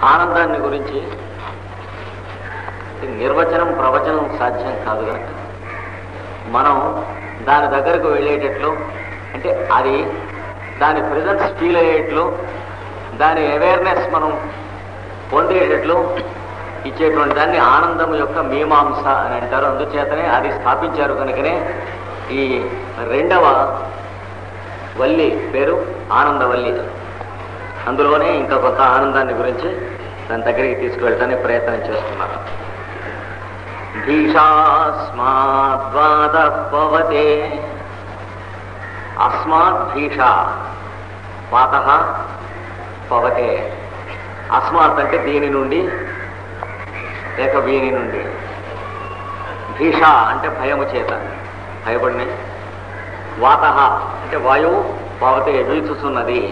ఆనందాన్ని గురించి నిర్వచనం ప్రవచనం సాధ్యం కాదు కనుక మనం దాని దగ్గరకు వెళ్ళేటట్లు అంటే అది దాని ప్రెజెన్స్ ఫీల్ అయ్యేట్లు దాని అవేర్నెస్ మనం పొందేటట్లు ఇచ్చేటువంటి దాన్ని ఆనందం యొక్క మీమాంస అని అంటారు అందుచేతనే అది స్థాపించారు కనుకనే ఈ రెండవ వల్లి పేరు ఆనందవల్లి అందులోనే ఇంకా కొంత ఆనందాన్ని గురించి దాని దగ్గరికి తీసుకువెళ్ళడానికి ప్రయత్నం చేస్తున్నారు భీషాస్మాద్వాద పవతే అస్మాత్ భీష వాత పవతే అస్మాత్ అంటే దీని నుండి లేక వీని నుండి భీష అంటే భయము చేత భయపడిన వాత అంటే వాయువు పవతే వీచుతున్నది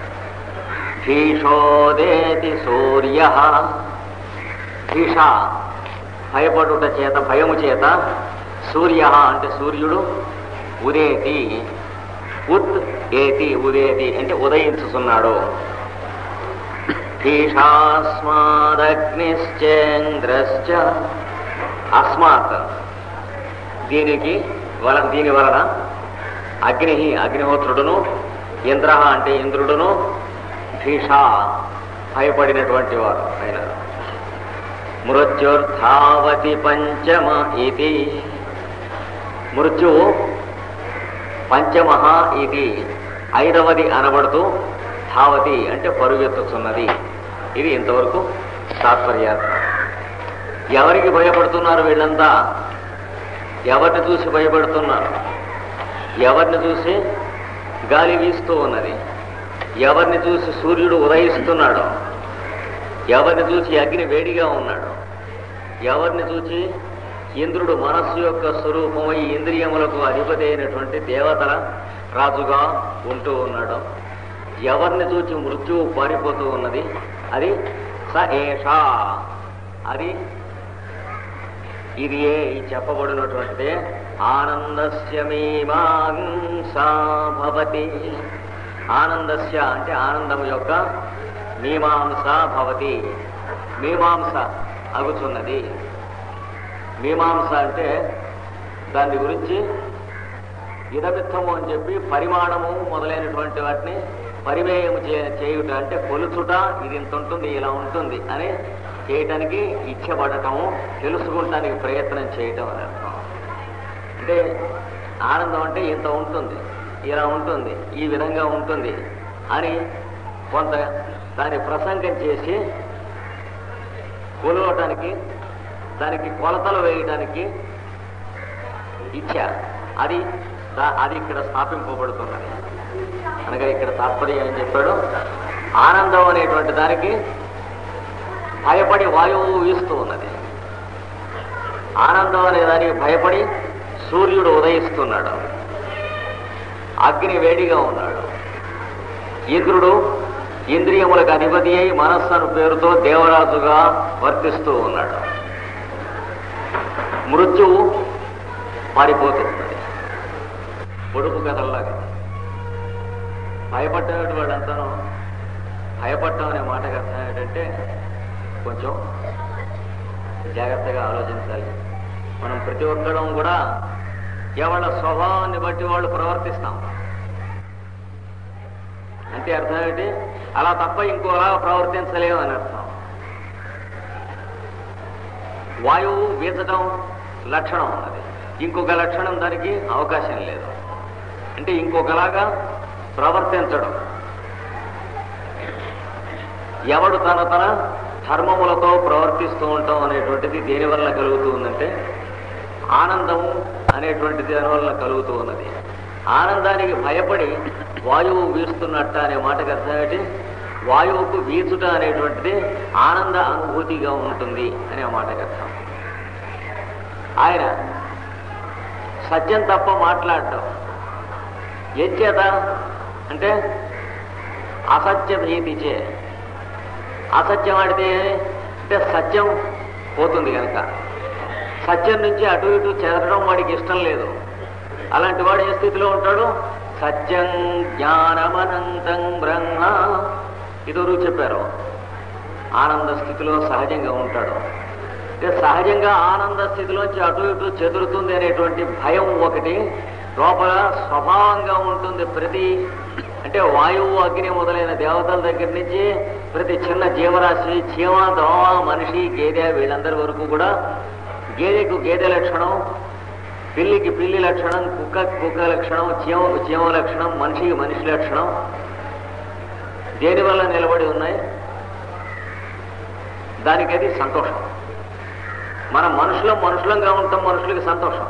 భీషోదేతి సూర్య భీష భయపడుట చేత భయము చేత సూర్య అంటే సూర్యుడు ఉదేతి ఉత్ ఏతి ఉదేతి అంటే ఉదయించుతున్నాడు భీషాస్మాదగ్నిశ్చేంద్రశ్చ అస్మాత్ దీనికి వల దీని వలన అగ్ని అగ్నిహోత్రుడును ఇంద్ర అంటే ఇంద్రుడును భీష భయపడినటువంటి వారు అయినారు మృత్యుర్ధావతి పంచమ ఇది మృత్యువు పంచమ ఇది ఐదవది అనబడుతూ ధావతి అంటే పరుగెత్తుతున్నది ఇది ఇంతవరకు తాత్పర్యార్థం ఎవరికి భయపడుతున్నారు వీళ్ళంతా ఎవరిని చూసి భయపడుతున్నారు ఎవరిని చూసి గాలి వీస్తూ ఉన్నది ఎవరిని చూసి సూర్యుడు ఉదయిస్తున్నాడో ఎవరిని చూసి అగ్ని వేడిగా ఉన్నాడు ఎవరిని చూసి ఇంద్రుడు మనస్సు యొక్క స్వరూపమై ఇంద్రియములకు అధిపతి అయినటువంటి దేవతల రాజుగా ఉంటూ ఉన్నాడు ఎవరిని చూసి మృత్యువు పారిపోతూ ఉన్నది అది స ఏషా అది ఇది ఏ ఈ చెప్పబడినటువంటిదే ఆనందస్య మీమాంసా భవతి ఆనందస్య అంటే ఆనందం యొక్క మీమాంస భవతి మీమాంస అగుచున్నది మీమాంస అంటే దాని గురించి ఇదమిత్తము అని చెప్పి పరిమాణము మొదలైనటువంటి వాటిని పరిమేయము చే చేయుట అంటే కొలుచుట ఇది ఇంత ఉంటుంది ఇలా ఉంటుంది అని చేయటానికి ఇచ్చబడటము తెలుసుకుంటానికి ప్రయత్నం చేయటం అని అర్థం అంటే ఆనందం అంటే ఇంత ఉంటుంది ఇలా ఉంటుంది ఈ విధంగా ఉంటుంది అని కొంత దాని ప్రసంగం చేసి కొలవటానికి దానికి కొలతలు వేయటానికి ఇచ్చా అది దా- అది ఇక్కడ స్థాపింపబడుతున్నది అనగా ఇక్కడ తాత్పర్యం ఏం చెప్పాడు ఆనందం అనేటువంటి దానికి భయపడి వాయువు వీస్తూ ఉన్నది ఆనందం అనే దానికి భయపడి సూర్యుడు ఉదయిస్తున్నాడు అగ్ని వేడిగా ఉన్నాడు ఇంద్రుడు ఇంద్రియములకు అధిపతి అయి మనస్సు పేరుతో దేవరాజుగా వర్తిస్తూ ఉన్నాడు మృత్యువు పారిపోతున్నది పొడుపు కథల్లాగా భయపడ్డటువంటి వాడంతాను భయపడటం అనే మాటకు అర్థం ఏంటంటే కొంచెం జాగ్రత్తగా ఆలోచించాలి మనం ప్రతి ఒక్కడం కూడా ఎవళ్ళ స్వభావాన్ని బట్టి వాళ్ళు ప్రవర్తిస్తాం అంటే అర్థం ఏంటి అలా తప్ప ఇంకోలా ప్రవర్తించలేము అని అర్థం వాయువు వీచడం లక్షణం ఉన్నది ఇంకొక లక్షణం దానికి అవకాశం లేదు అంటే ఇంకొకలాగా ప్రవర్తించడం ఎవడు తన తన ధర్మములతో ప్రవర్తిస్తూ ఉంటాం అనేటువంటిది దేని వల్ల కలుగుతూ ఉందంటే ఆనందము అనేటువంటిది దాని వల్ల కలుగుతూ ఉన్నది ఆనందానికి భయపడి వాయువు వీస్తున్నట్ట అనే మాటకు అర్థం ఏంటి వాయువుకు వీచుట అనేటువంటిది ఆనంద అనుభూతిగా ఉంటుంది అనే మాటకు అర్థం ఆయన సత్యం తప్ప మాట్లాడటం ఏం చేత అంటే అసత్య భీతిచే అసత్యం ఆడితే అంటే సత్యం పోతుంది కనుక సత్యం నుంచి అటు ఇటు చెదరడం వాడికి ఇష్టం లేదు అలాంటి వాడు ఏ స్థితిలో ఉంటాడు సత్యం జ్ఞానమనంతం బ్రహ్మ ఇదొరు చెప్పారు ఆనంద స్థితిలో సహజంగా ఉంటాడు అంటే సహజంగా ఆనంద స్థితిలోంచి అటు ఇటు చెదురుతుంది అనేటువంటి భయం ఒకటి లోపల స్వభావంగా ఉంటుంది ప్రతి అంటే వాయువు అగ్ని మొదలైన దేవతల దగ్గర నుంచి ప్రతి చిన్న జీవరాశి చీమ దోమ మనిషి గేదె వీళ్ళందరి వరకు కూడా గేదెకు గేదె లక్షణం పిల్లికి పిల్లి లక్షణం కుక్క కుక్క లక్షణం చీమకు చీమ లక్షణం మనిషికి మనిషి లక్షణం దేని వల్ల నిలబడి ఉన్నాయి దానికి అది సంతోషం మనం మనుషులం మనుషులంగా ఉంటాం మనుషులకి సంతోషం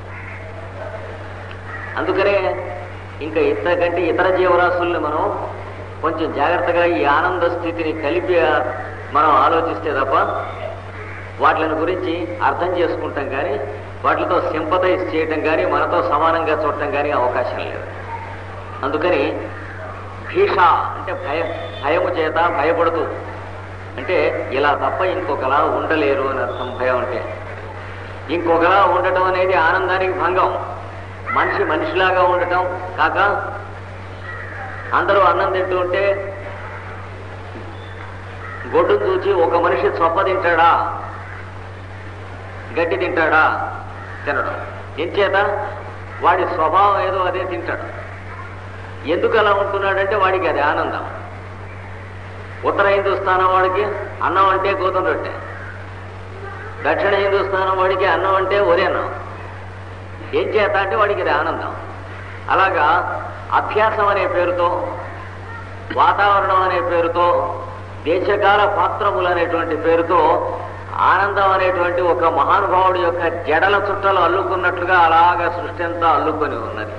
అందుకనే ఇంకా ఇంతకంటే ఇతర జీవరాశుల్ని మనం కొంచెం జాగ్రత్తగా ఈ ఆనంద స్థితిని కలిపి మనం ఆలోచిస్తే తప్ప వాటిని గురించి అర్థం చేసుకుంటాం కానీ వాటితో సింపతైజ్ చేయటం కానీ మనతో సమానంగా చూడటం కానీ అవకాశం లేదు అందుకని భీష అంటే భయం భయము చేత భయపడుతూ అంటే ఇలా తప్ప ఇంకొకలా ఉండలేరు అని అర్థం భయం అంటే ఇంకొకలా ఉండటం అనేది ఆనందానికి భంగం మనిషి మనిషిలాగా ఉండటం కాక అందరూ అన్నం తింటూ ఉంటే గొడ్డును చూచి ఒక మనిషి చొప్ప తింటాడా గడ్డి తింటాడా తినడం ఎంచేత వాడి స్వభావం ఏదో అదే తింటాడు ఎందుకు అలా ఉంటున్నాడంటే వాడికి అది ఆనందం ఉత్తర హిందుస్థానం వాడికి అన్నం అంటే గోధుమ రొట్టె దక్షిణ హిందుస్థానం వాడికి అన్నం అంటే వరి అన్నం ఏం చేత అంటే వాడికి ఇది ఆనందం అలాగా అభ్యాసం అనే పేరుతో వాతావరణం అనే పేరుతో దేశకాల పాత్రములు అనేటువంటి పేరుతో ఆనందం అనేటువంటి ఒక మహానుభావుడి యొక్క జడల చుట్టలు అల్లుకున్నట్లుగా అలాగా సృష్టి అంతా అల్లుకొని ఉన్నది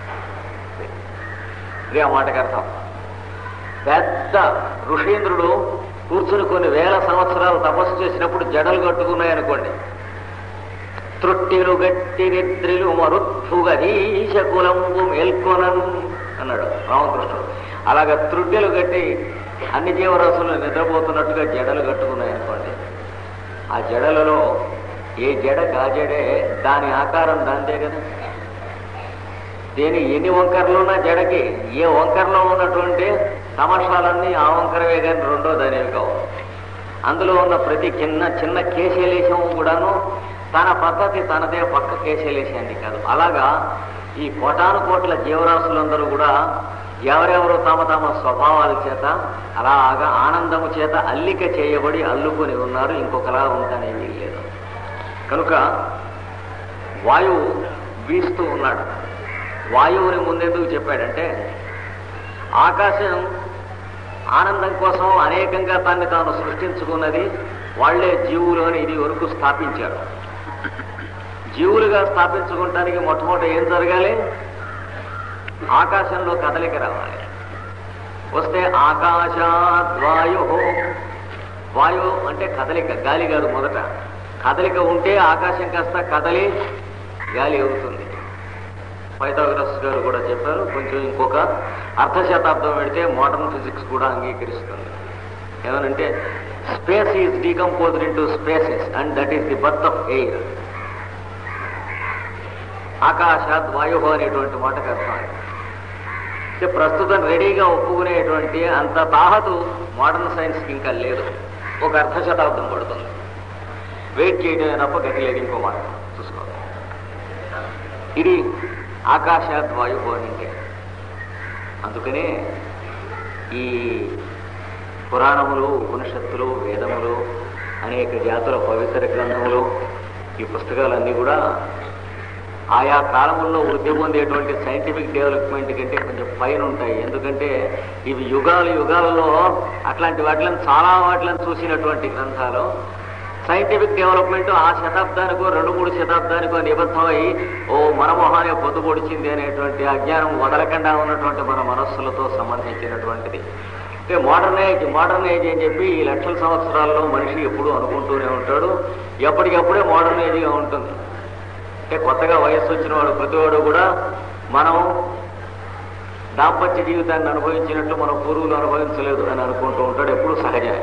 ఇది ఆ మాటకి అర్థం పెద్ద ఋషీంద్రుడు కూర్చుని కొన్ని వేల సంవత్సరాలు తపస్సు చేసినప్పుడు జడలు కట్టుకున్నాయి అనుకోండి త్రుట్టిలు గట్టి నిద్రిలు మరుత్ఫుగరీశ కులంబు మేల్కొనను అన్నాడు రామకృష్ణుడు అలాగ త్రుట్టెలు గట్టి అన్ని జీవరాశులు నిద్రపోతున్నట్టుగా జడలు కట్టుకున్నాయి అనుకోండి ఆ జడలలో ఏ జడ కా జడే దాని ఆకారం దాందే కదా దేని ఎన్ని వంకరలున్నా జడకి ఏ వంకరలో ఉన్నటువంటి తమాషాలన్నీ ఆ వంకరవే కానీ రెండో దానివి కావు అందులో ఉన్న ప్రతి చిన్న చిన్న కేశలేశం కూడాను తన పద్ధతి తనదే పక్క కేశలేశాన్ని కాదు అలాగా ఈ కోటాను కోట్ల జీవరాశులందరూ కూడా ఎవరెవరు తమ తమ స్వభావాల చేత అలాగా ఆనందము చేత అల్లిక చేయబడి అల్లుకొని ఉన్నారు ఇంకొకలా ఉంటానేమీ లేదు కనుక వాయువు వీస్తూ ఉన్నాడు వాయువుని ముందెందుకు చెప్పాడంటే ఆకాశం ఆనందం కోసం అనేకంగా తన్ని తాను సృష్టించుకున్నది వాళ్లే జీవులు అని ఇది వరకు స్థాపించారు జీవులుగా స్థాపించుకోవటానికి మొట్టమొదటి ఏం జరగాలి ఆకాశంలో కదలిక రావాలి వస్తే ఆకాశాద్వాయు వాయు అంటే కదలిక గాలి కాదు మొదట కదలిక ఉంటే ఆకాశం కాస్త కదలి గాలి అవుతుంది పైథాగరస్ గారు కూడా చెప్పారు కొంచెం ఇంకొక అర్ధ శతాబ్దం పెడితే మోడర్న్ ఫిజిక్స్ కూడా అంగీకరిస్తుంది ఏమనంటే space is decomposed into spaces and that is the birth of air ఆకాశాత్ వాయు అనేటువంటి మాటకు అర్థం అంటే ప్రస్తుతం రెడీగా ఒప్పుకునేటువంటి అంత తాహతు మోడర్న్ సైన్స్కి ఇంకా లేదు ఒక అర్ధ శతాబ్దం పడుతుంది వెయిట్ చేయడమే తప్ప గతి లేదు ఇంకో మాట చూసుకోవాలి ఇది ఆకాశాత్ వాయువు అని అంటే అందుకనే ఈ పురాణములు ఉపనిషత్తులు వేదములు అనేక జాతుల పవిత్ర గ్రంథములు ఈ పుస్తకాలన్నీ కూడా ఆయా కాలముల్లో వృద్ధి పొందేటువంటి సైంటిఫిక్ డెవలప్మెంట్ కంటే కొంచెం పైన ఉంటాయి ఎందుకంటే ఇవి యుగాలు యుగాలలో అట్లాంటి వాటిని చాలా వాటిని చూసినటువంటి గ్రంథాలు సైంటిఫిక్ డెవలప్మెంట్ ఆ శతాబ్దానికో రెండు మూడు శతాబ్దానికో నిబద్ధమై ఓ మనమోహానే పొద్దు పొడిచింది అనేటువంటి అజ్ఞానం వదలకుండా ఉన్నటువంటి మన మనస్సులతో సంబంధించినటువంటిది అంటే మోడర్న్ ఏజ్ మోడర్న్ ఏజ్ అని చెప్పి ఈ లక్షల సంవత్సరాల్లో మనిషి ఎప్పుడూ అనుకుంటూనే ఉంటాడు ఎప్పటికప్పుడే మోడర్న్ ఏజ్గా ఉంటుంది అంటే కొత్తగా వయస్సు వచ్చిన వాడు ప్రతివాడు కూడా మనం దాంపత్య జీవితాన్ని అనుభవించినట్లు మన పూర్వులు అనుభవించలేదు అని అనుకుంటూ ఉంటాడు ఎప్పుడు సహజమే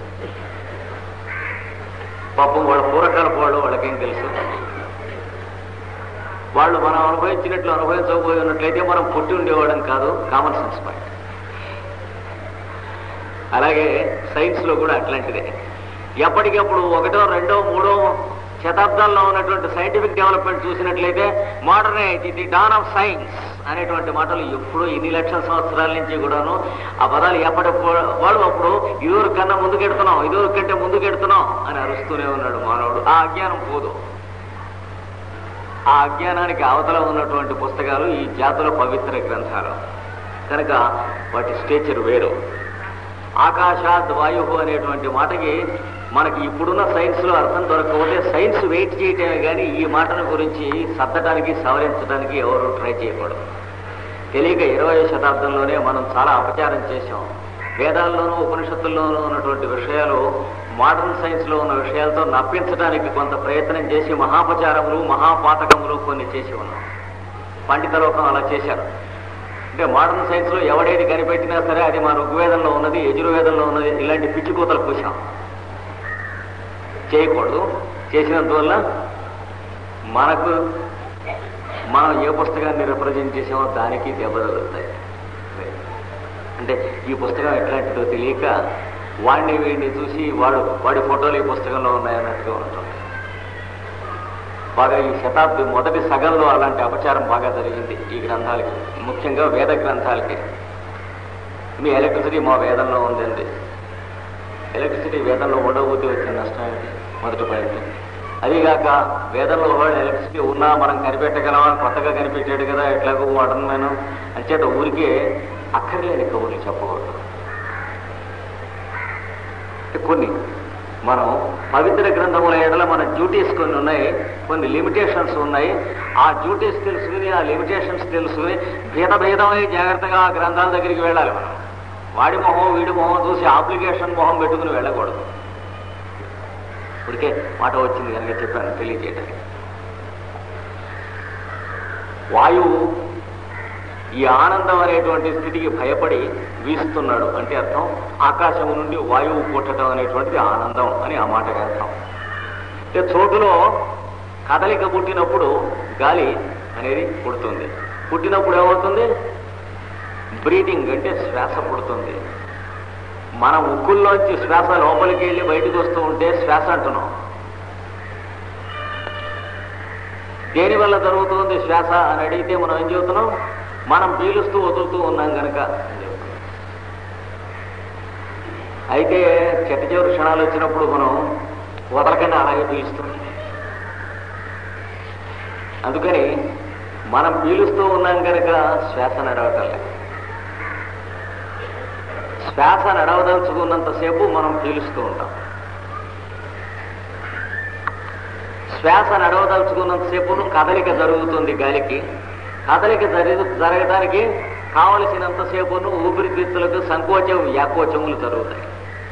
పాపం వాళ్ళ పూర్వకాలపు వాళ్ళు వాళ్ళకేం తెలుసు వాళ్ళు మనం అనుభవించినట్లు అనుభవించకపోయి ఉన్నట్లయితే మనం పుట్టి ఉండేవాళ్ళం కాదు కామన్ సెన్స్ పాయింట్ అలాగే సైన్స్ లో కూడా అట్లాంటిదే ఎప్పటికప్పుడు ఒకటో రెండో మూడో శతాబ్దాల్లో ఉన్నటువంటి సైంటిఫిక్ డెవలప్మెంట్ చూసినట్లయితే modern age the dawn of science అనేటువంటి మాటలు ఎప్పుడో ఇన్ని లక్షల సంవత్సరాల నుంచి కూడాను ఆ పదాలు ఎప్పటి వాడు అప్పుడు ఇదివర కన్నా ముందుకెడుతున్నాం ఇదివర కంటే ముందుకెడుతున్నాం అని అరుస్తూనే ఉన్నాడు మానవుడు ఆ అజ్ఞానం పోదు ఆ అజ్ఞానానికి అవతల ఉన్నటువంటి పుస్తకాలు ఈ జాతుల పవిత్ర గ్రంథాలు కనుక వాటి స్టేచర్ వేరు ఆకాశాద్ వాయు అనేటువంటి మాటకి మనకి ఇప్పుడున్న సైన్స్ లో అర్థం దొరకకపోతే సైన్స్ వెయిట్ చేయటమే కానీ ఈ మాటను గురించి సర్దడానికి సవరించడానికి ఎవరు ట్రై చేయకూడదు తెలియక ఇరవై శతాబ్దంలోనే మనం చాలా అపచారం చేశాం వేదాల్లోనూ ఉపనిషత్తుల్లోనూ ఉన్నటువంటి విషయాలు మోడర్న్ సైన్స్ లో ఉన్న విషయాలతో నప్పించడానికి కొంత ప్రయత్నం చేసి మహాపచారములు మహాపాతకములు కొన్ని చేసి ఉన్నాం పండిత లోకం అలా చేశారు అంటే మోడర్న్ సైన్స్ లో ఎవడేది కనిపెట్టినా సరే అది మా ఋగ్వేదంలో ఉన్నది యజుర్వేదంలో ఉన్నది ఇలాంటి పిచ్చి కూతలు కూసాం చేయకూడదు చేసినందువల్ల మనకు మనం ఏ పుస్తకాన్ని రిప్రజెంట్ చేసామో దానికి దెబ్బ తగులుతాయి అంటే ఈ పుస్తకం ఎట్లాంటిదో తెలియక వాడిని వీడిని చూసి వాడు వాడి ఫోటోలు ఈ పుస్తకంలో ఉన్నాయన్నట్టుగా ఉంటుంది బాగా ఈ శతాబ్ది మొదటి సగంలో అలాంటి అపచారం బాగా జరిగింది ఈ గ్రంథాలకి ముఖ్యంగా వేద గ్రంథాలకి మీ ఎలక్ట్రిసిటీ మా వేదంలో ఉందండి ఎలక్ట్రిసిటీ వేదంలో ఉండబోతే వచ్చిన నష్టం ఏంటి మొదటి పాయింట్ అదిగాక వేదంలో వాడు ఎలక్ట్రిసిటీ ఉన్నా మనం కనిపెట్టగలమా కొత్తగా కనిపెట్టాడు కదా ఎట్లాగో వాడను నేను అంచేత ఊరికే అక్కర్లేని కబుర్లు చెప్పకూడదు కొన్ని మనం పవిత్ర గ్రంథముల ఏడల మన డ్యూటీస్ కొన్ని ఉన్నాయి కొన్ని లిమిటేషన్స్ ఉన్నాయి ఆ డ్యూటీస్ తెలుసుకుని ఆ లిమిటేషన్స్ తెలుసుకుని భేద భేదమై జాగ్రత్తగా ఆ గ్రంథాల దగ్గరికి వెళ్ళాలి మనం వాడి మొహం వీడి మొహం చూసి అప్లికేషన్ మొహం పెట్టుకుని వెళ్ళకూడదు ఇప్పటికే మాట వచ్చింది కనుక చెప్పాను తెలియజేయడానికి వాయువు ఈ ఆనందం అనేటువంటి స్థితికి భయపడి వీస్తున్నాడు అంటే అర్థం ఆకాశం నుండి వాయువు పుట్టడం అనేటువంటిది ఆనందం అని ఆ మాటకి అర్థం అంటే చోటులో కదలిక పుట్టినప్పుడు గాలి అనేది పుడుతుంది పుట్టినప్పుడు ఏమవుతుంది బ్రీడింగ్ అంటే శ్వాస పుడుతుంది మన ముక్కుల్లోంచి శ్వాస లోపలికి వెళ్ళి బయటకు వస్తూ ఉంటే శ్వాస అంటున్నాం దేని వల్ల జరుగుతుంది శ్వాస అని అడిగితే మనం ఏం చెబుతున్నాం మనం పీలుస్తూ వదులుతూ ఉన్నాం కనుక అయితే చెట్ట చివరి క్షణాలు వచ్చినప్పుడు మనం వదలకుండా అలాగే పీలుస్తున్నాం అందుకని మనం పీలుస్తూ ఉన్నాం కనుక శ్వాస నడవటం లేదు శ్వాస నడవదలుచుకున్నంతసేపు మనం పీలుస్తూ ఉంటాం శ్వాస నడవదలుచుకున్నంతసేపు కదలిక జరుగుతుంది గాలికి కదలిక జరుగు జరగడానికి కావలసినంతసేపును ఊపిరితిత్తులకు సంకోచం వ్యాకోచములు జరుగుతాయి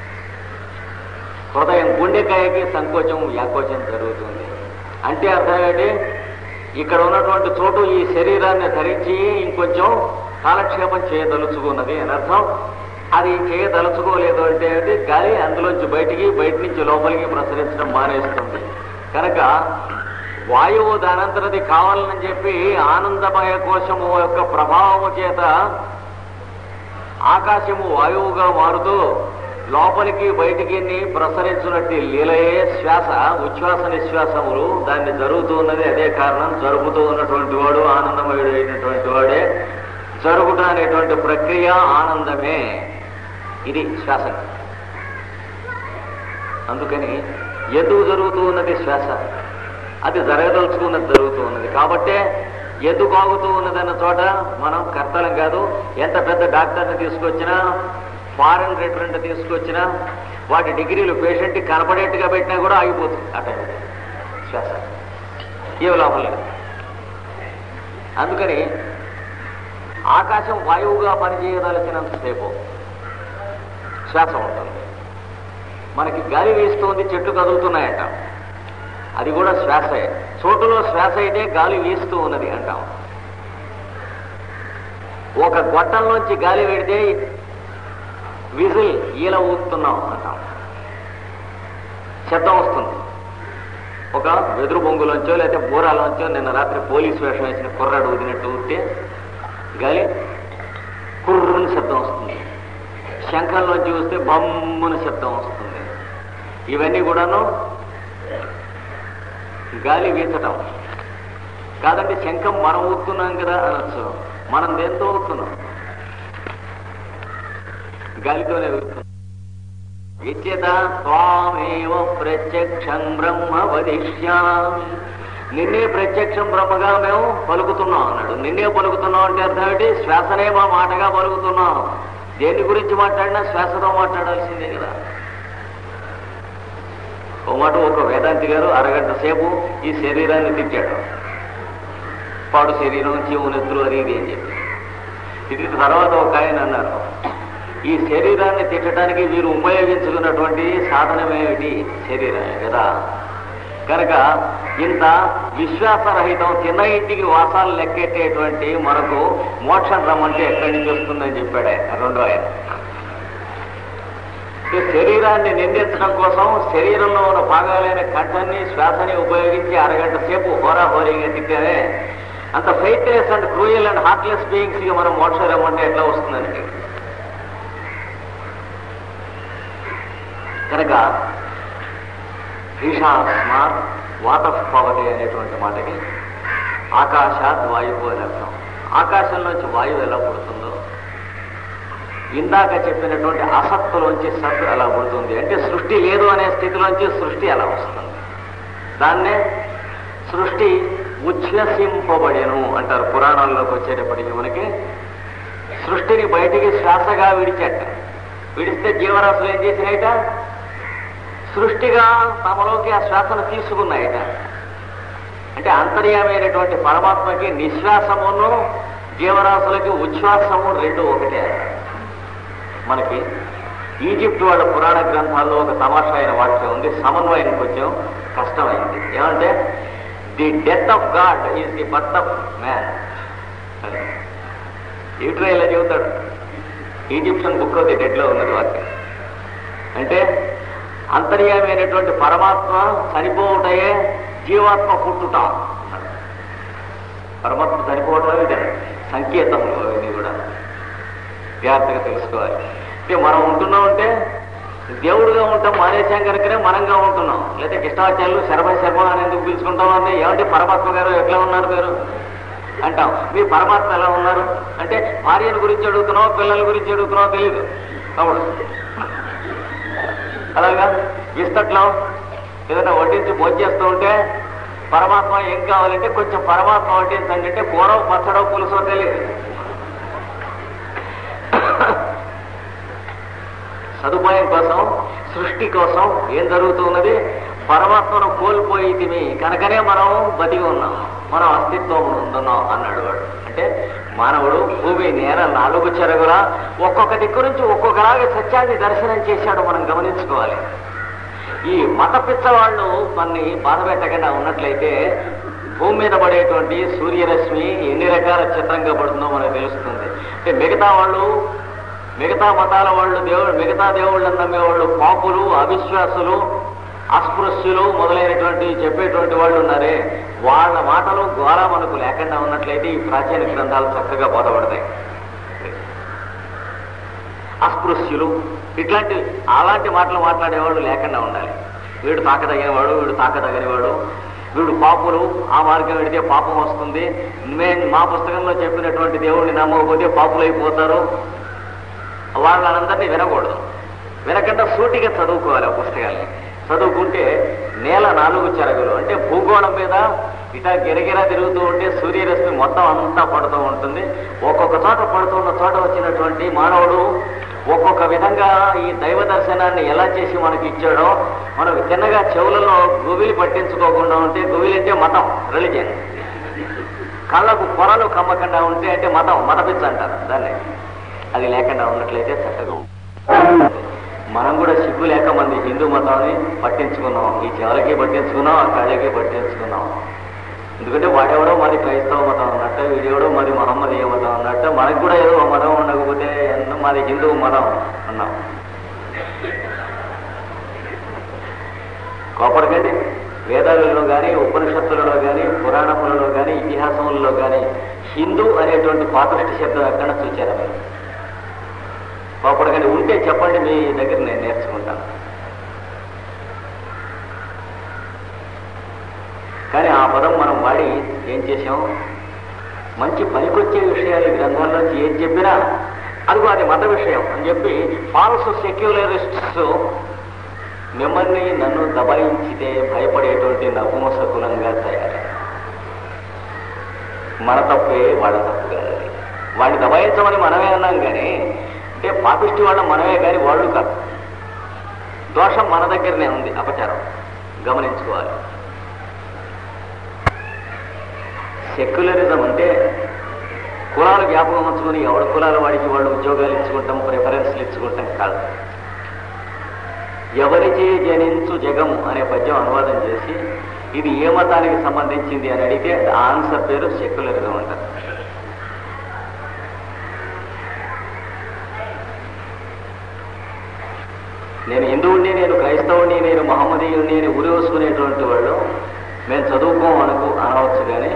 హృదయం గుండెకాయకి సంకోచం వ్యాకోచం జరుగుతుంది అంటే అర్థం ఏంటి ఇక్కడ ఉన్నటువంటి చోటు ఈ శరీరాన్ని ధరించి ఇంకొంచెం కాలక్షేపం చేయదలుచుకున్నది అని అర్థం అది చేయదలుచుకోలేదు అంటే ఏంటి గాలి అందులోంచి బయటికి బయట నుంచి లోపలికి ప్రసరించడం మానేస్తుంది కనుక వాయువు దానంతరది కావాలని చెప్పి ఆనందమయ కోశము యొక్క ప్రభావము చేత ఆకాశము వాయువుగా మారుతూ లోపలికి బయటికి ప్రసరించినట్టు లీలయే శ్వాస ఉచ్ఛ్వాస నిశ్వాసములు దాన్ని జరుగుతూ ఉన్నది అదే కారణం జరుగుతూ ఉన్నటువంటి వాడు ఆనందమయుడు అయినటువంటి వాడే జరుగుట అనేటువంటి ప్రక్రియ ఆనందమే ఇది శ్వాస అందుకని ఎందుకు జరుగుతూ ఉన్నది శ్వాస అది జరగదలుచుకున్నది జరుగుతూ ఉన్నది కాబట్టే ఎందుకు ఆగుతూ ఉన్నదన్న చోట మనం కర్తలం కాదు ఎంత పెద్ద డాక్టర్ని తీసుకొచ్చినా ఫారెన్ రిటరెంట్ తీసుకొచ్చినా వాటి డిగ్రీలు పేషెంట్కి కనపడేట్టుగా పెట్టినా కూడా ఆగిపోతుంది ఆ టైం శ్వాస ఏ లోపల లేదు అందుకని ఆకాశం వాయువుగా పనిచేయదలిచినంతసేపు శ్వాస ఉంటుంది మనకి గాలి వీస్తుంది చెట్లు కదులుతున్నాయంట అది కూడా శ్వాసే చోటులో శ్వాస అయితే గాలి వీస్తూ ఉన్నది అంటాం ఒక గొట్టంలోంచి గాలి పెడితే విజిల్ ఈల ఊస్తున్నాం అంటాం శబ్దం వస్తుంది ఒక వెదురు బొంగులోంచో లేకపోతే బూరాలోంచో నిన్న రాత్రి పోలీస్ వేషం వేసిన కుర్రాడు ఊదినట్టు ఊస్తే గాలి కుర్రుని శబ్దం వస్తుంది శంఖంలోంచి వస్తే బమ్ జిమ్మన శబ్దం వస్తుంది ఇవన్నీ కూడాను గాలి వీచటం కాదండి శంఖం మనం ఊతున్నాం కదా అనొచ్చు మనం దేంతో ఊతున్నాం గాలితోనే ఊతున్నాం విద్యత త్వామేవ ప్రత్యక్షం బ్రహ్మ వదిష్యామి నిన్నే ప్రత్యక్షం బ్రహ్మగా మేము పలుకుతున్నాం అన్నాడు నిన్నే పలుకుతున్నాం అంటే అర్థం ఏంటి శ్వాసనే మా మాటగా పలుకుతున్నాం దేని గురించి మాట్లాడినా శ్వాసతో మాట్లాడాల్సిందే కదా ఓ మాట ఒక వేదాంతి గారు అరగంట సేపు ఈ శరీరాన్ని తిట్టాడు పాడు శరీరం జీవు నెత్తులు అది ఇది అని చెప్పి ఇది తర్వాత ఒక ఆయన అన్నారు ఈ శరీరాన్ని తిట్టడానికి వీరు ఉపయోగించుకున్నటువంటి సాధనమేమిటి శరీరమే కదా కనుక ఇంత విశ్వాసరహితం చిన్న ఇంటికి వాసాలు లెక్కెట్టేటువంటి మనకు మోక్షం రమ్మంటే ఎక్కడి నుంచి వస్తుందని చెప్పాడు ఆయన రెండో ఆయన ఈ శరీరాన్ని నిందించడం కోసం శరీరంలో ఉన్న భాగాలైన కంఠాన్ని శ్వాసని ఉపయోగించి అరగంట సేపు హోరాహోరీగా తిట్టారే అంత fightless and cruel and heartless beings కి మనం మోక్షం రమ్మంటే ఎట్లా వస్తుందండి కనుక భీషాస్మాత్ వాతపవతి అనేటువంటి మాటకి ఆకాశాత్ వాయువు అని అర్థం ఆకాశంలోంచి వాయువు ఎలా పుడుతుందో ఇందాక చెప్పినటువంటి అసత్తులోంచి సత్ ఎలా పుడుతుంది అంటే సృష్టి లేదు అనే స్థితిలోంచి సృష్టి ఎలా వస్తుంది దాన్నే సృష్టి ఉచ్ఛ్వసింపబడెను అంటారు పురాణాల్లోకి వచ్చేటప్పటికి మనకి సృష్టిని బయటికి శ్వాసగా విడిచట విడిస్తే జీవరాశులు ఏం చేసినాయట సృష్టిగా తమలోకి ఆ శ్వాసను తీసుకున్నాయట అంటే అంతర్యామైనటువంటి పరమాత్మకి నిశ్వాసమును జీవరాశులకి ఉచ్ఛ్వాసము రెండు ఒకటే మనకి ఈజిప్ట్ వాళ్ళ పురాణ గ్రంథాల్లో ఒక తమాషా అయిన వాక్యం ఉంది సమన్వయం కొంచెం కష్టమైంది ఏమంటే the death of god is the birth of man ఈట్రా ఇలా చెబుతాడు Egyptian book of the dead లో ఉన్నది వాక్యం అంటే అంతర్యామైనటువంటి పరమాత్మ చనిపోవటయే జీవాత్మ పుట్టుట పరమాత్మ చనిపోవటం ఇదే సంకేతములు అవన్నీ కూడా జాగ్రత్తగా తెలుసుకోవాలి అంటే మనం ఉంటున్నాం అంటే దేవుడుగా ఉంటాం మానేశాం కనుకనే మనంగా ఉంటున్నాం లేదా కృష్ణాచార్యులు శర్మ శర్మ అని ఎందుకు పిలుచుకుంటాం అంటే ఏమంటే పరమాత్మ గారు ఎట్లా ఉన్నారు మీరు అంటాం మీ పరమాత్మ ఎలా ఉన్నారు అంటే భార్యల గురించి అడుగుతున్నావు పిల్లల గురించి అడుగుతున్నావు తెలియదు అవును అలాగా విస్తట్లో ఏదైనా వడ్డించి భోజేస్తూ ఉంటే పరమాత్మ ఏం కావాలంటే కొంచెం పరమాత్మ వడ్డించండి అంటే కూర పచ్చడో పులుసో తెలియదు సదుపాయం కోసం సృష్టి కోసం ఏం జరుగుతున్నది పరమాత్మను కోల్పోయితిమి కనుకనే మనం బతికి ఉన్నాం మనం అస్తిత్వం ఉంటున్నాం అన్నాడు వాడు అంటే మానవుడు భూమి నేల నాలుగు చెరగులా ఒక్కొక్క దిక్కు నుంచి ఒక్కొక్కలాగా సత్యాన్ని దర్శనం చేశాడు మనం గమనించుకోవాలి ఈ మత పిచ్చ వాళ్ళు మనని బాధ పెట్టకుండా ఉన్నట్లయితే భూమి మీద పడేటువంటి సూర్యరశ్మి ఎన్ని రకాల చిత్రంగా పడుతుందో మనకు తెలుస్తుంది అంటే మిగతా వాళ్ళు మిగతా మతాల వాళ్ళు దేవుడు మిగతా దేవుళ్ళని నమ్మేవాళ్ళు పాపులు అవిశ్వాసులు అస్పృశ్యులు మొదలైనటువంటి చెప్పేటువంటి వాళ్ళు ఉన్నారే వాళ్ళ మాటలు గోళ మనకు లేకుండా ఉన్నట్లయితే ఈ ప్రాచీన గ్రంథాలు చక్కగా బోధపడతాయి అస్పృశ్యులు ఇట్లాంటి అలాంటి మాటలు మాట్లాడేవాళ్ళు లేకుండా ఉండాలి వీడు తాకదగినవాడు వీడు తాకదగినవాడు వీడు పాపులు ఆ మార్గం వెడితే పాపం వస్తుంది మేము మా పుస్తకంలో చెప్పినటువంటి దేవుడిని నమ్మకపోతే పాపులైపోతారు వాళ్ళనందరినీ వినకూడదు వినకుండా సూటిగా చదువుకోవాలి ఆ పుస్తకాల్ని చదువుకుంటే నేల నాలుగు చెరగులు అంటే భూగోళం మీద ఇటా గిరగిరా తిరుగుతూ ఉంటే సూర్యరశ్మి మొత్తం అంతా పడుతూ ఉంటుంది ఒక్కొక్క చోట పడుతున్న చోట వచ్చినటువంటి మానవుడు ఒక్కొక్క విధంగా ఈ దైవ దర్శనాన్ని ఎలా చేసి మనకి ఇచ్చాడో మనం చిన్నగా చెవులలో గువిలి పట్టించుకోకుండా ఉంటే గువిలి అంటే మతం రిలిజన్ కళ్ళకు పొరలు కమ్మకుండా ఉంటే అంటే మతం మతపిచ్చ అంటారు దాన్ని అది లేకుండా ఉన్నట్లయితే చక్కగా ఉంటుంది. మనం కూడా సిగ్గు లేక మంది హిందూ మతాన్ని పట్టించుకున్నాం ఈ చెవులకి పట్టించుకున్నాం ఆ కళ్ళకి పట్టించుకున్నాం ఎందుకంటే వాడెవడో మాది క్రైస్తవ మతం అన్నట్టు వీడెవడో మాది మహమ్మదీయ మతం అన్నట్టు మనకు కూడా ఏదో ఒక మతం ఉండకపోతే ఎన్నో మాది హిందూ మతం అన్నాం కోపడికండి వేదాలలో కానీ ఉపనిషత్తులలో కానీ పురాణములలో కానీ ఇతిహాసములలో కానీ హిందూ అనేటువంటి పాపిష్టి శబ్దం ఎక్కడ చూచారు మీరు కోపడకండి ఉంటే చెప్పండి మీ దగ్గర నేను నేర్చుకుంటాను కానీ ఆ పదం మనం వాడి ఏం చేసాం మంచి పనికొచ్చే విషయాలు ఈ గ్రంథాల్లోంచి ఏం చెప్పినా అదిగో అది మత విషయం అని చెప్పి ఫాల్స్ సెక్యులరిస్ట్స్ మిమ్మల్ని నన్ను దబాయించితే భయపడేటువంటి నపుంసకులంగా తయారు మన తప్పే వాళ్ళ తప్పు కాదు అది. వాడిని దబాయించమని మనమే అన్నాం కానీ అంటే పాపిష్టి వాళ్ళం మనమే కానీ వాళ్ళు కాదు దోషం మన దగ్గరనే ఉంది అపచారం గమనించుకోవాలి సెక్యులరిజం అంటే కులాలు జ్ఞాపకం ఉంచుకొని ఎవరి కులాల వాడికి వాళ్ళు ఉద్యోగాలు ఇచ్చుకుంటాం ప్రిఫరెన్స్లు ఇచ్చుకుంటాం కాదు ఎవరిచే జనించు జగము అనే పద్యం అనువాదం చేసి ఇది ఏ మతానికి సంబంధించింది అని అడిగితే ఆ ఆన్సర్ పేరు సెక్యులరిజం అంటారు నేను హిందువుడిని నేను క్రైస్తవుడిని నేను మహమ్మదీయుడిని అని ఉరి వేసుకునేటువంటి వాళ్ళు మేము చదువుకోం అనుకు అనవచ్చు కానీ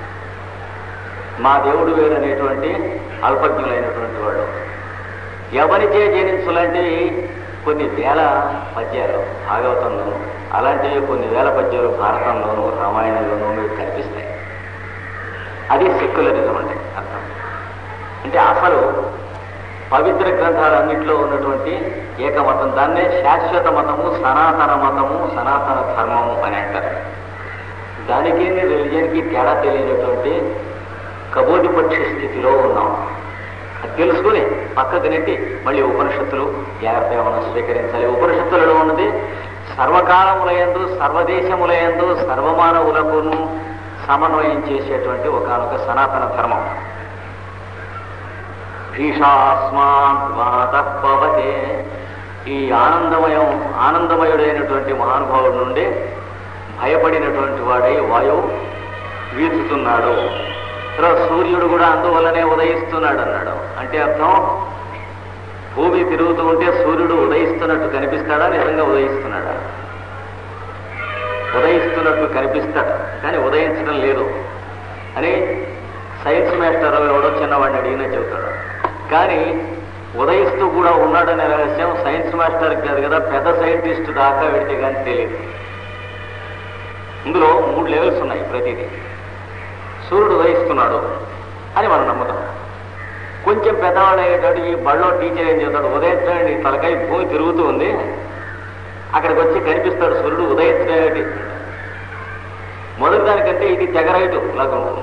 మా దేవుడు వేరు అనేటువంటి అల్పజ్ఞులైనటువంటి వాళ్ళు ఎవరిచే జనించులాంటివి కొన్ని వేల పద్యాలు భాగవతంలోను అలాంటివి కొన్ని వేల పద్యాలు భారతంలోను రామాయణంలోనూ మీకు కనిపిస్తాయి అది సెక్యులరిజం అంటే అర్థం అంటే అసలు పవిత్ర గ్రంథాలన్నింటిలో ఉన్నటువంటి ఏకమతం దాన్నే శాశ్వత మతము సనాతన మతము సనాతన ధర్మము అని అంటారు దానికి రిలీజన్కి తేడా తెలియనటువంటి కబోటి పక్షి స్థితిలో ఉన్నాం అది తెలుసుకుని పక్కకు నెట్టి మళ్ళీ ఉపనిషత్తులు జాగ్రత్తగా మనం స్వీకరించాలి ఉపనిషత్తులలో ఉన్నది సర్వకాలములయందు సర్వదేశములయందు సర్వమానవులకును సమన్వయం చేసేటువంటి ఒకనొక సనాతన ధర్మం భీషాస్మాత్పవతే ఈ ఆనందమయం ఆనందమయుడైనటువంటి మహానుభావుడి నుండి భయపడినటువంటి వాడై వాయువు వీచుతున్నాడు తర్వాత సూర్యుడు కూడా అందువల్లనే ఉదయిస్తున్నాడు అన్నాడు అంటే అర్థం భూమి తిరుగుతూ ఉంటే సూర్యుడు ఉదయిస్తున్నట్టు కనిపిస్తాడా నిజంగా ఉదయిస్తున్నాడా ఉదయిస్తున్నట్టు కనిపిస్తాడు కానీ ఉదయించడం లేదు అని సైన్స్ మాస్టర్ ఎవడో చిన్నవాడిని అడిగినా చెబుతాడు కానీ ఉదయిస్తూ కూడా ఉన్నాడనే రహస్యం సైన్స్ మాస్టర్కి కాదు కదా పెద్ద సైంటిస్ట్ దాకా వెడితే కానీ తెలియదు ఇందులో మూడు లెవెల్స్ ఉన్నాయి ప్రతిదీ సూర్యుడు ఉదయిస్తున్నాడు అని మనం నమ్ముతాం కొంచెం పెద్దవాళ్ళు అయ్యేటప్పుడు ఈ బళ్ళో టీచర్ ఏం చేస్తాడు ఉదయించడానికి తలకాయ భూమి తిరుగుతూ ఉంది అక్కడికి వచ్చి కనిపిస్తాడు సూర్యుడు ఉదయించడానికి మొదటి దానికంటే ఇది తెగరైటు లాగా ఉంటుంది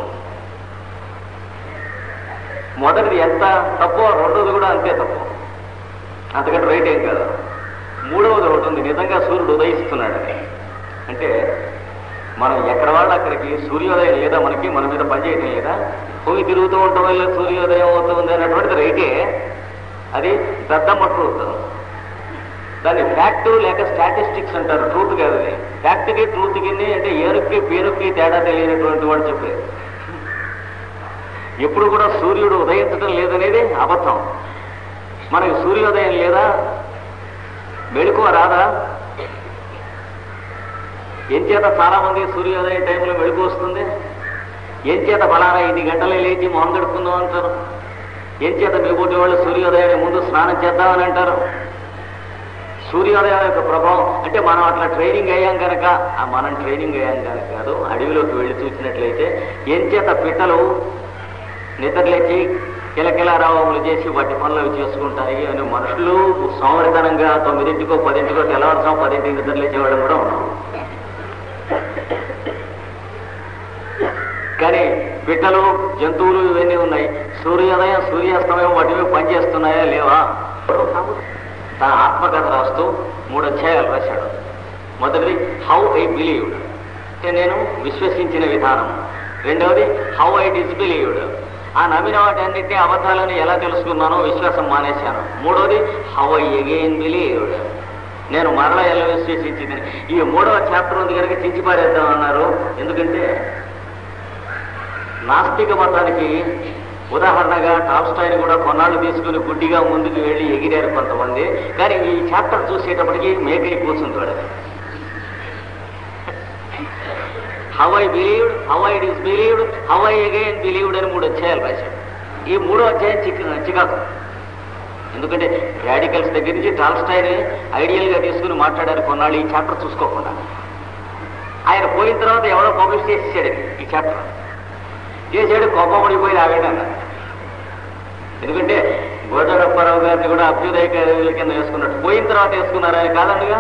మొదటిది ఎంత తప్పో రెండోది కూడా అంతే తప్పు అంతకంటే రైట్ ఏం కాదు మూడవది ఒకటి ఉంది నిజంగా సూర్యుడు ఉదయిస్తున్నాడు అని. అంటే మనం ఎక్కడ వాళ్ళు అక్కడికి సూర్యోదయం లేదా మనకి మన మీద పనిచేయటం లేదా భూమి తిరుగుతూ ఉండటం వల్ల సూర్యోదయం అవుతుంది అన్నటువంటిది రైటే అది దద్దమ్మట్టు అవుతుంది దాన్ని ఫ్యాక్ట్ లేక స్టాటిస్టిక్స్ అంటారు ట్రూత్ కాదు అది ఫ్యాక్ట్కి ట్రూత్కి అంటే ఏరుకి పేరుకి తేడా తెలియనటువంటి వాడు చెప్పేది ఎప్పుడు కూడా సూర్యుడు ఉదయించడం లేదనేది అబద్ధం మనకి సూర్యోదయం లేదా మెళుకువ రాదా ఎంచేత చాలా మంది సూర్యోదయం టైంలో మెళుకు వస్తుంది ఎంచేత ఫలానా ఐదు గంటలే లేచి మొహం గడుపుకుందాం అంటారు ఎంచేత మిగతా వాళ్ళు సూర్యోదయాన్ని ముందు స్నానం చేద్దామని అంటారు సూర్యోదయం యొక్క ప్రభావం అంటే మనం అట్లా ట్రైనింగ్ అయ్యాం కనుక ఆ మనం ట్రైనింగ్ అయ్యాం కనుక కాదు అడవిలోకి వెళ్ళి చూసినట్లయితే ఎంచేత పిట్టలు నిద్రలేచి కిలకిలారావములు చేసి వాటి పనులు అవి చేసుకుంటాయి అని మనుషులు సోమరితనంగా తొమ్మిదింటికో పదింటికో తెల్లవారుసాం పదింటికి నిద్రలేచేవాడు కూడా ఉన్నాం కానీ పిట్టలు జంతువులు ఇవన్నీ ఉన్నాయి సూర్యోదయం సూర్యాస్తమయం వాటి మీద పనిచేస్తున్నాయా లేవా తన ఆత్మకథ రాస్తూ మూడు అధ్యాయాలు రాశాడు మొదటిది హౌ ఐ బిలీవ్డ్ అంటే నేను విశ్వసించిన విధానం రెండవది హౌ ఐ డిస్బిలీవ్డ్ ఆ నమ్మిన వాటన్నిటినీ అబద్ధాలను ఎలా తెలుసుకున్నానో విశ్వాసం మానేశాను మూడవది హౌ ఐ అగైన్ బిలీవ్డ్ నేను మరలా ఎలా విశ్వసించింది ఈ మూడవ చాప్టర్ ఉంది కనుక చించిపారేద్దాం అన్నారు ఎందుకంటే నాస్తిక మతానికి ఉదాహరణగా టాల్స్టాయిని కూడా కొన్నాళ్ళు తీసుకుని గుడ్డిగా ముందుకు వెళ్ళి ఎగిరారు కొంతమంది కానీ ఈ చాప్టర్ చూసేటప్పటికి మేకై కూర్చుంది వాడు how I believed how I disbelieved how I again believed అని మూడు అధ్యాయాలు రాశాడు ఈ మూడో అధ్యాయం చిక్ చికాకు ఎందుకంటే రాడికల్స్ దగ్గర నుంచి టాల్స్టాయ్ని ఐడియల్గా తీసుకుని మాట్లాడారు కొన్నాళ్ళు ఈ చాప్టర్ చూసుకోకుండా ఆయన పోయిన తర్వాత ఎవరో పబ్లిష్ చేసేసాడు ఇది, ఈ చాప్టర్ చేసాడు కోపం పడిపోయి ఆగండి అన్నారు ఎందుకంటే గోచరప్పారావు గారిని కూడా అభ్యుదయ ఖైదీల కింద వేసుకున్నట్టు పోయిన తర్వాత వేసుకున్నారు ఆయన కాదండిగా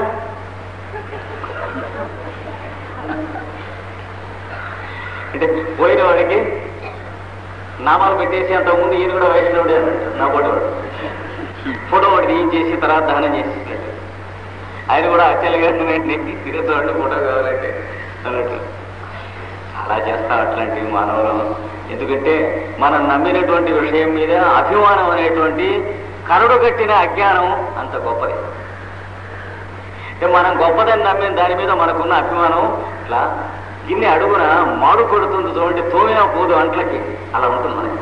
అంటే పోయిన వాడికి నామాలు పెట్టేసి అంతకుముందు ఈయన కూడా వైష్ణవుడే అన్నట్టు నా వాడు ఫోటో ఒకటి తీయించేసి తర్వాత దహనం చేసేసాడు ఆయన కూడా అచ్చలు గారిని తిరుగుతాడు ఫోటో కావాలంటే అన్నట్టు చాలా చేస్తాం అట్లాంటివి మానవులు ఎందుకంటే మనం నమ్మినటువంటి విషయం మీద అభిమానం అనేటువంటి కరడు కట్టిన అజ్ఞానం అంత గొప్పది అంటే మనం గొప్పదని నమ్మిన దాని మీద మనకున్న అభిమానం ఇట్లా గిన్నె అడుగున మాడు కొడుతుంది చూడండి తోమినా పోదు అంట్లకి అలా ఉంటుంది మనకి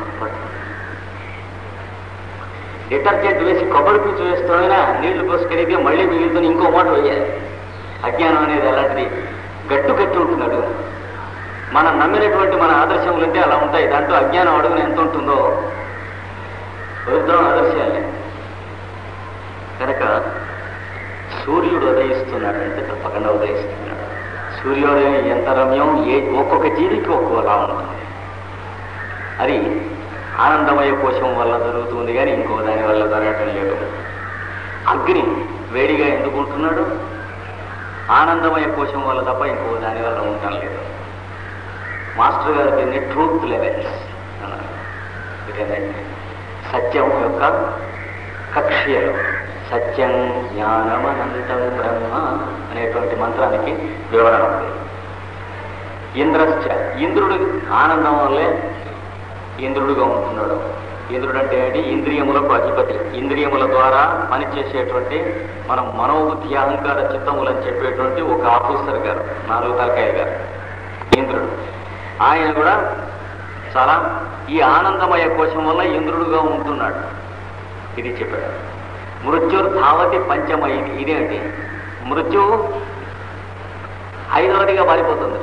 డిటర్జెంట్ వేసి కొబ్బరి పీచు వేస్తూనే నీళ్లు పోసి కడిగితే మళ్ళీ మిగులుతుంది ఇంకో మాట వేయాలి అజ్ఞానం అనేది అలాంటిది గట్టు కట్టి ఉంటుంది అడుగు మనం నమ్మినటువంటి మన ఆదర్శములు ఉంటే అలా ఉంటాయి దాంట్లో అజ్ఞానం అడుగున ఎంత ఉంటుందో వృద్ధం ఆదర్శాలే కనుక సూర్యుడు ఉదయిస్తున్నాడంటే తప్పకుండా ఉదయిస్తున్నాడు సూర్యోదయం ఎంత రమ్యం ఏ ఒక్కొక్క జీవికి ఒక్కోలా ఉంటుంది అది ఆనందమయ కోశం వల్ల జరుగుతుంది కానీ ఇంకో దాని వల్ల జరగటం లేదు అగ్ని వేడిగా ఎందుకు ఉంటున్నాడు ఆనందమయ కోశం వల్ల తప్ప ఇంకో దాని వల్ల ఉండటం లేదు మాస్టర్ గారు దీన్ని ట్రూత్ లెవెల్స్ అన్నారు ఇదేంటంటే సత్యం యొక్క కక్ష్యలు సత్యం జ్ఞానమనంతం బ్రహ్మ అనేటువంటి మంత్రానికి వివరణ ఉంది ఇంద్రశ్చ ఇంద్రుడు ఆనందం వల్లే ఇంద్రుడుగా ఉంటున్నాడు ఇంద్రుడు అంటే ఏంటి ఇంద్రియములకు అధిపతి ఇంద్రియముల ద్వారా పనిచేసేటువంటి మనం మనోబుద్ధి అహంకార చిత్తములు అని చెప్పేటువంటి ఒక ఆఫీసర్ గారు నాలుగు తలకాయ గారు ఇంద్రుడు ఆయన కూడా చాలా ఈ ఆనందమయ కోశం వల్ల ఇంద్రుడుగా ఉంటున్నాడు ఇది చెప్పాడు మృత్యుర్ధావతి పంచమయి ఇదేంటి మృత్యువు ఐదవదిగా మారిపోతుంది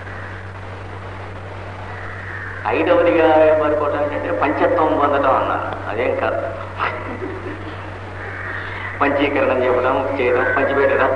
ఐదవదిగా మారిపోవటం ఏంటంటే పంచత్వం పొందడం అన్నారు అదేం కాదు పంచీకరణం చెప్పడం చేయడం పంచిపెట్టడం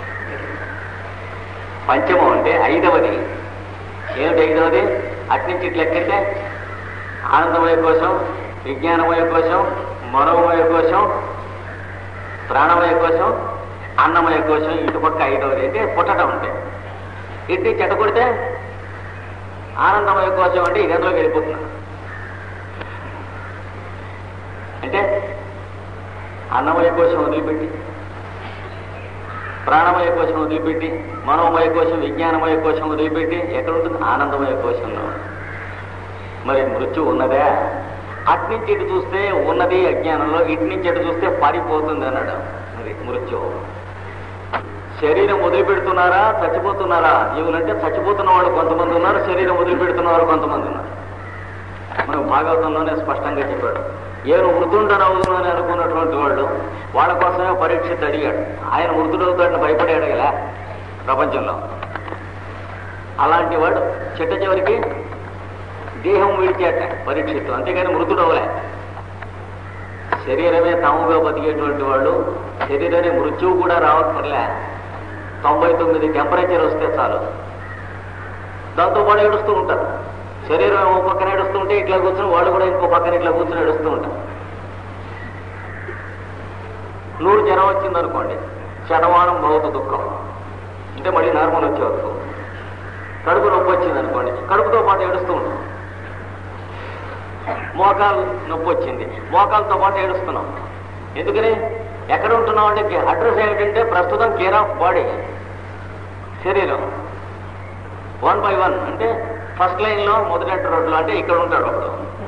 పంచమం అంటే ఐదవది ఏమిటి ఐదవది అట్నుంచి ఇట్లా ఎక్కితే ఆనందమయ కోసం విజ్ఞానమయ కోసం మనోమయ కోసం ప్రాణమయ కోసం అన్నమయ కోసం ఇటు పక్క ఐదవది అంటే పుట్టడం అంటే ఇటు చెట్ట కొడితే ఆనందమయ కోసం అంటే ఇది ఎందులోకి వెళ్ళిపోతున్నాడు అంటే అన్నమయ కోసం వదిలిపెట్టి ప్రాణమయ కోసం వదిలిపెట్టి మనోమయ కోసం విజ్ఞానమయ కోసం వదిలిపెట్టి ఎక్కడ ఉంటుంది ఆనందమయ కోశంలో మరి మృత్యు ఉన్నదా అట్నుంచి ఇటు చూస్తే ఉన్నది అజ్ఞానంలో ఇటు నుంచి ఇటు చూస్తే పారిపోతుంది అన్నాడు మరి మృత్యు శరీరం వదిలిపెడుతున్నారా చచ్చిపోతున్నారా జీవులంటే చచ్చిపోతున్న వాళ్ళు కొంతమంది ఉన్నారు శరీరం వదిలిపెడుతున్న వారు కొంతమంది ఉన్నారు మనం భాగవతంలోనే స్పష్టంగా చెప్పాడు నేను మృతుండనవును అని అనుకున్నటువంటి వాళ్ళు వాళ్ళ కోసమే పరీక్షిత్ అడిగాడు ఆయన మృతుడవుతాడని భయపడాడు కదా ప్రపంచంలో అలాంటి వాడు చిట్ట చివరికి దేహం విడిచేట పరీక్షిత్తు అంతేగాని మృతుడవలే శరీరమే తాముగా బతికేటువంటి వాళ్ళు శరీరమే మృత్యువు కూడా రావక్కర్లే తొంభై తొమ్మిది టెంపరేచర్ వస్తే చాలు దాంతో పాటు ఏడుస్తూ ఉంటారు శరీరం ఓ పక్కన ఏడుస్తుంటే ఇట్లా కూర్చొని వాళ్ళు కూడా ఇంకో పక్కన ఇట్లా కూర్చొని ఏడుస్తూ ఉంటారు నూరు జ్వరం వచ్చిందనుకోండి శతమానం భౌత దుఃఖం అంటే మళ్ళీ నార్మల్ వచ్చే వరకు కడుపు నొప్పి వచ్చింది అనుకోండి కడుపుతో పాటు ఏడుస్తూ ఉంటాం మోకాలు నొప్పి వచ్చింది మోకాలతో పాటు ఏడుస్తున్నాం ఎందుకని ఎక్కడ ఉంటున్నాం అంటే అడ్రస్ ఏమిటంటే ప్రస్తుతం కేర్ ఆఫ్ బాడీ శరీరం వన్ బై వన్ అంటే ఫస్ట్ లైన్ లో మొదటి రోడ్లో అంటే ఇక్కడ ఉంటాడు ఒకడు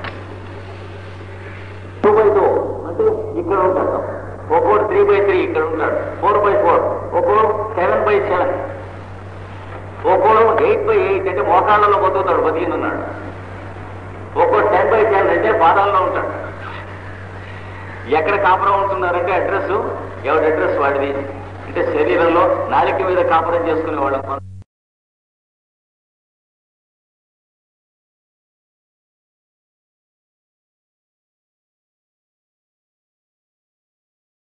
టూ బై టూ అంటే ఇక్కడ ఉంటాడు ఒక్కోడు త్రీ బై త్రీ ఇక్కడ ఉంటాడు ఫోర్ బై ఫోర్ ఒక్కో సెవెన్ బై సెవెన్ ఒక్కోడు ఎయిట్ బై ఎయిట్ అంటే మోకాళ్ళలో బతుకుతాడు బతికినున్నాడు ఒక్కో టెన్ బై టెన్ అంటే పాదాల్లో ఉంటాడు ఎక్కడ కాపురం ఉంటున్నారంటే అడ్రస్ ఎవరి అడ్రస్ వాడిది అంటే శరీరంలో నాలిక మీద కాపురం చేసుకునే వాళ్ళం